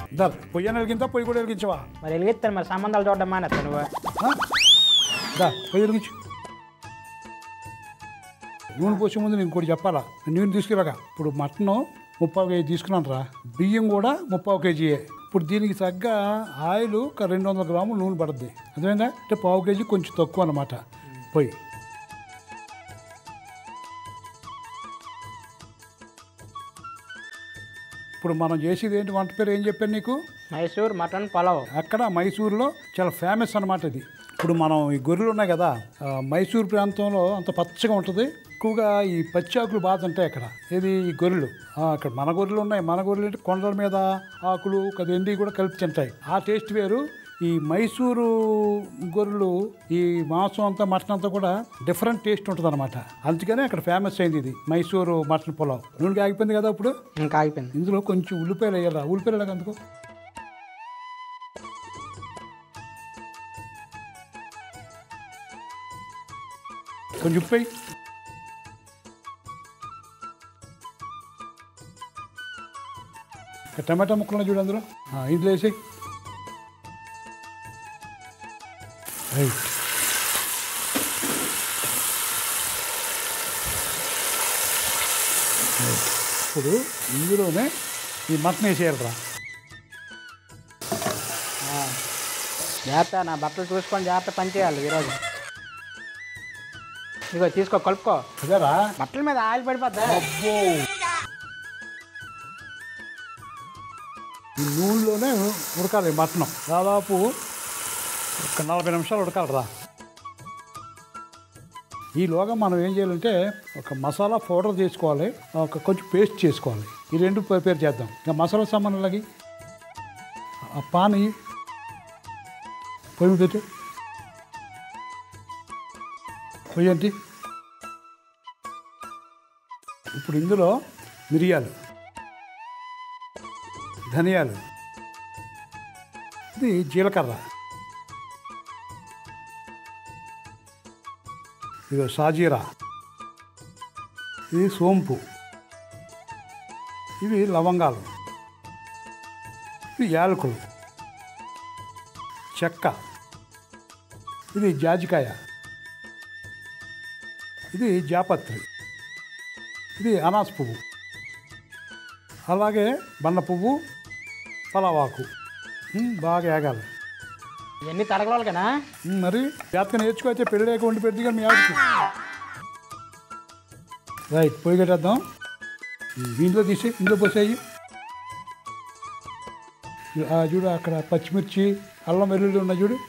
దా పొయ్యి వెలిగిందా పొయ్యి కూడా వెలిగించవా మరి వెలిగిస్తాను మరి సంబంధాలు చూడడం మానేస్తా నువ్వు ఆ? దా పొయ్యి వెలిగించు నూనె పోసే ముందు నేను ఇంకోటి చెప్పాలా నూనె తీసుకురాగా ఇప్పుడు మటన్ ముప్పావు కేజీ తీసుకున్నాను రా బియ్యం కూడా ముప్పావు కేజీయే ఇప్పుడు దీనికి తగ్గ ఆయిల్ ఒక రెండు వందల గ్రాములు నూనె పడుద్ది అర్థమైందా అంటే పావు కేజీ కొంచెం తక్కువ అనమాట పొయ్యి ఇప్పుడు మనం చేసేది ఏంటి వంట పేరు ఏం చెప్పాను నీకు మైసూర్ మటన్ పలావ్ అక్కడ మైసూరులో చాలా ఫేమస్ అన్నమాట ఇది ఇప్పుడు మనం ఈ గొర్రెలు ఉన్నాయి కదా ఆ, మైసూరు ప్రాంతంలో అంత పచ్చగా ఉంటుంది ఎక్కువగా ఈ పచ్చి ఆకులు బాగా ఉంటాయి అక్కడ ఇది ఈ గొర్రెలు ఆ, అక్కడ మన గొర్రెలు ఉన్నాయి మన గొర్రెలు అంటే కొండల మీద ఆకులు కదా ఎండి కూడా కలిపి తింటాయి ఆ టేస్ట్ వేరు ఈ మైసూరు గొర్రెలు ఈ మాంసం అంతా మటన్ అంతా కూడా డిఫరెంట్ టేస్ట్ ఉంటుంది అనమాట అందుకనే అక్కడ ఫేమస్ అయింది ఇది మైసూరు మటన్ పులావ్ నూనె ఆగిపోయింది కదా ఇప్పుడు ఇంకా ఆగిపోయింది ఇందులో కొంచెం ఉల్లిపాయలు వేయాలా ఉల్లిపాయలు ఎలాగ అందుకో కొంచెం ఉప్పు వేయి. ఇక టమాటా ముక్కలు ఉన్నాయి చూడు అందులో ఆ, ఇందులో వేసి రైట్ ఇప్పుడు ఇందులోనే ఈ మటన్ వేసేయాలరా జాగ్రత్త నా బట్టలు చూసుకొని జాగ్రత్త పని చేయాలి ఈరోజు ఇదిగో తీసుకో కలుపుకో అదేరా బట్టల మీద ఆయిల్ పడిపోద్దా అబ్బో ఈ నూనెలోనే ఉడకాలి మటన్ దాదాపు ఒక నలభై నిమిషాలు ఉడకాలిరా ఈలోగా మనం ఏం చేయాలంటే ఒక మసాలా పౌడర్ చేసుకోవాలి ఒక కొంచెం పేస్ట్ చేసుకోవాలి ఈ రెండు ప్రిపేర్ చేద్దాం ఇంకా మసాలా సామాన్లకి ఆ పాని పొయ్యి మీద పెట్టు పొయ్యి ఏంటి ఇప్పుడు ఇందులో మిరియాలు ధనియాలు ఇది జీలకర్ర ఇది సాజీరా ఇది సోంపు ఇవి లవంగాలు ఇవి యాలకులు చెక్క ఇది జాజికాయ ఇది జాపత్రి ఇది అనాస్ పువ్వు అలాగే బండ పువ్వు పలావాకు ఉమ్, బాగా ఏగాలి ఇవన్నీ తరగలోకనా ఉమ్, మరి జాతక నేర్చుకో అయితే పెళ్ళి లేక వండి పెడితే మీ ఆవిడకి రైట్ పొయ్యి కట్టేద్దాం ఉమ్, ఇందులో తీసి ఇందులో పోసేయి ఆ, చూడు అక్కడ పచ్చిమిర్చి అల్లం వెల్లుల్లి ఉన్నాయి చూడు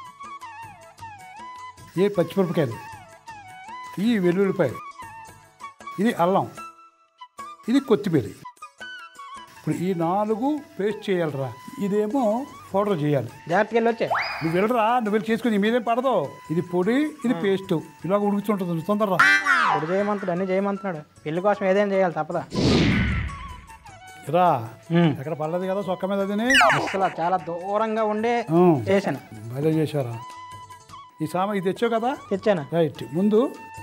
ఏ పచ్చిమిరపకాయలు ఈ వెల్లుల్లిపాయలు ఇది అల్లం ఇది కొత్తిమీర ఇప్పుడు ఈ నాలుగు పేస్ట్ చేయాలిరా ఇదేమో పౌడర్ చేయాలి జాగ్రత్తగా వెళ్ళి వచ్చే నువ్వు వెళ్ళరా నువ్వు వెళ్ళి చేసుకుని మీదేం పడదు ఇది పొడి ఇది పేస్ట్ ఇలాగ ఉడుకుతుంటుంది తొందరరా ఇప్పుడు చేయమంటున్నాడు అన్నీ చేయమంటున్నాడు పెళ్లి కోసం ఏదైనా చేయాలి తప్పదా రా ఉమ్. ఎక్కడ పడలేదు కదా సొక్క మీద అదిని అసలు చాలా దూరంగా ఉండి ఉమ్, చేశాను భలే చేశారా ఈ సామా ఇది తెచ్చావు కదా తెచ్చాను రైట్ ముందు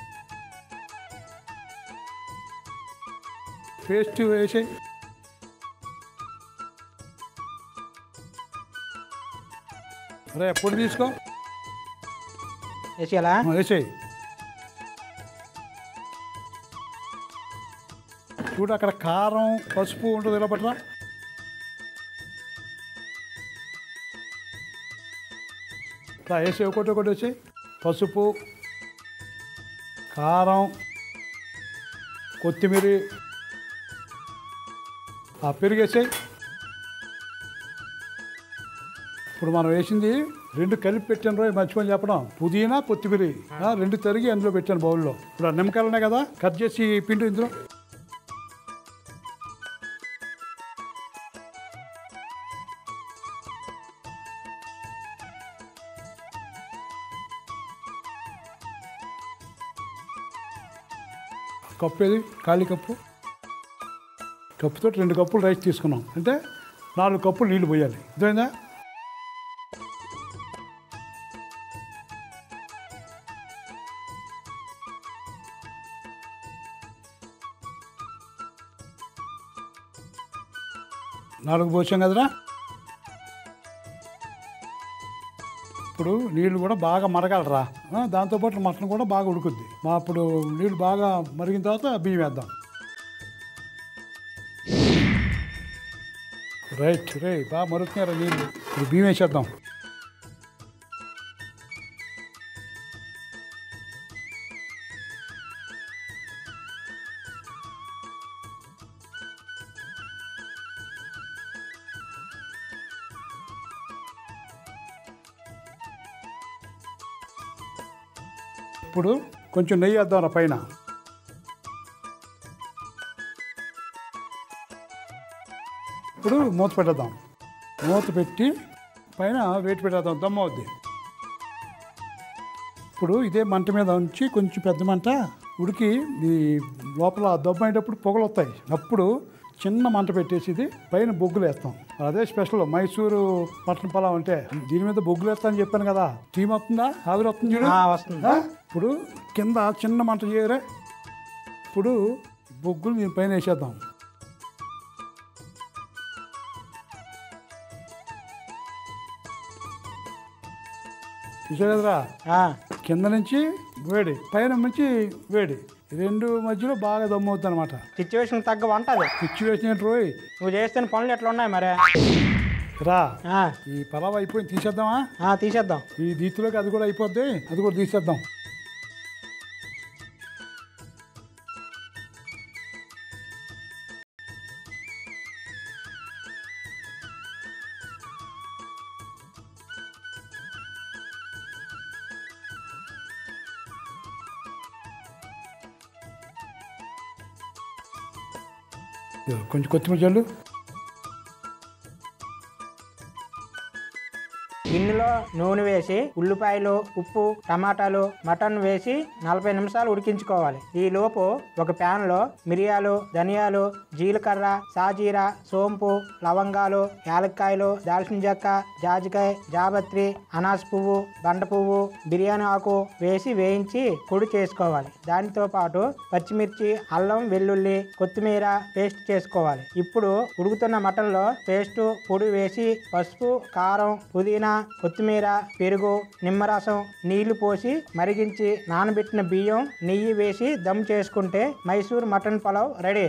పేస్ట్ వేసి రే పొడి తీసుకో వేసేయాలా వేసేయి చూడు అక్కడ కారం పసుపు ఉంటుంది ఇలా పట్టరా రా, వేసి ఒకటి ఒకటి వచ్చి పసుపు కారం కొత్తిమీర ఆ పెరిగేసాయి ఇప్పుడు మనం వేసింది రెండు కలిపి పెట్టాను రోజు మర్చిపోయి చెప్పడం పుదీనా కొత్తిమీర ఆ, రెండు తరిగి అందులో పెట్టాను బౌల్లో ఇప్పుడు ఆ నిమ్మకాయలు ఉన్నాయి కదా కట్ చేసి పిండి ఇందులో కప్పు ఏది ఖాళీ కప్పు కప్పుతో రెండు కప్పులు రైస్ తీసుకున్నాం అంటే నాలుగు కప్పులు నీళ్లు పోయాలి అర్థమైందా నాలుగు పోసాం కదరా ఇప్పుడు నీళ్లు కూడా బాగా మరగాలరా ఆ, దాంతోపాటు మటన్ కూడా బాగా ఉడుకుద్ది మా అప్పుడు నీళ్లు బాగా మరిగిన తర్వాత బియ్యం వేద్దాం రైట్ రే బాగా మరుగుతున్నారా నీళ్ళు ఇప్పుడు బియ్యం వేసేద్దాం ఇప్పుడు కొంచెం నెయ్యి వేద్దాం రా పైన ఇప్పుడు మూత పెట్టేద్దాం మూత పెట్టి పైన వేటి పెట్టేద్దాం దమ్మ అవుద్ది ఇప్పుడు ఇదే మంట మీద ఉంచి కొంచెం పెద్ద మంట ఉడికి ఈ లోపల దమ్మ అయ్యేటప్పుడు పొగలు వస్తాయి అప్పుడు చిన్న మంట పెట్టేసి ఇది పైన బొగ్గులు వేస్తాం అదే స్పెషల్ మైసూరు మటన్ పొలం అంటే దీని మీద బొగ్గులు వేస్తా అని చెప్పాను కదా టీమ్ వస్తుందా ఆవిరి వస్తుంది చూడు ఆ, వస్తుంది ఆ? ఇప్పుడు కింద చిన్న మంట చేయరే ఇప్పుడు బొగ్గులు దీని పైన వేసేద్దాం చూసారా ఆ, కింద నుంచి వేడి పైన నుంచి వేడి ఈ రెండు మధ్యలో బాగా దమ్మవుతుంది అనమాట సిచ్యువేషన్ తగ్గ వంట అది సిచ్యువేషన్ ఏంటి రోయ్ నువ్వు చేస్తున్న పనులు ఎట్లా ఉన్నాయి మరి రా ఆ, ఈ పలావ్ అయిపోయింది తీసేద్దామా ఆ, తీసేద్దాం ఈ దీతిలోకి అది కూడా అయిపోద్ది అది కూడా తీసేద్దాం ఇదిగో కొంచెం కొత్తిమీర చల్లు గిన్నెలో నూనె వేసి ఉల్లిపాయలు ఉప్పు టమాటాలు మటన్ వేసి నలభై నిమిషాలు ఉడికించుకోవాలి ఈ లోపు ఒక ప్యాన్ లో మిరియాలు ధనియాలు జీలకర్ర సాజీరా సోంపు లవంగాలు యాలక్కాయలు దాల్చిన చెక్క జాజికాయ జాపత్రి అనాస పువ్వు బండ పువ్వు బిర్యానీ ఆకు వేసి వేయించి పొడి చేసుకోవాలి దానితో పాటు పచ్చిమిర్చి అల్లం వెల్లుల్లి కొత్తిమీర పేస్ట్ చేసుకోవాలి ఇప్పుడు ఉడుకుతున్న మటన్లో పేస్ట్ పొడి వేసి పసుపు కారం పుదీనా కొత్తిమీర పెరుగు నిమ్మరసం నీళ్లు పోసి మరిగించి నానబెట్టిన బియ్యం నెయ్యి వేసి దమ్ చేసుకుంటే మైసూర్ మటన్ పలావ్ రెడీ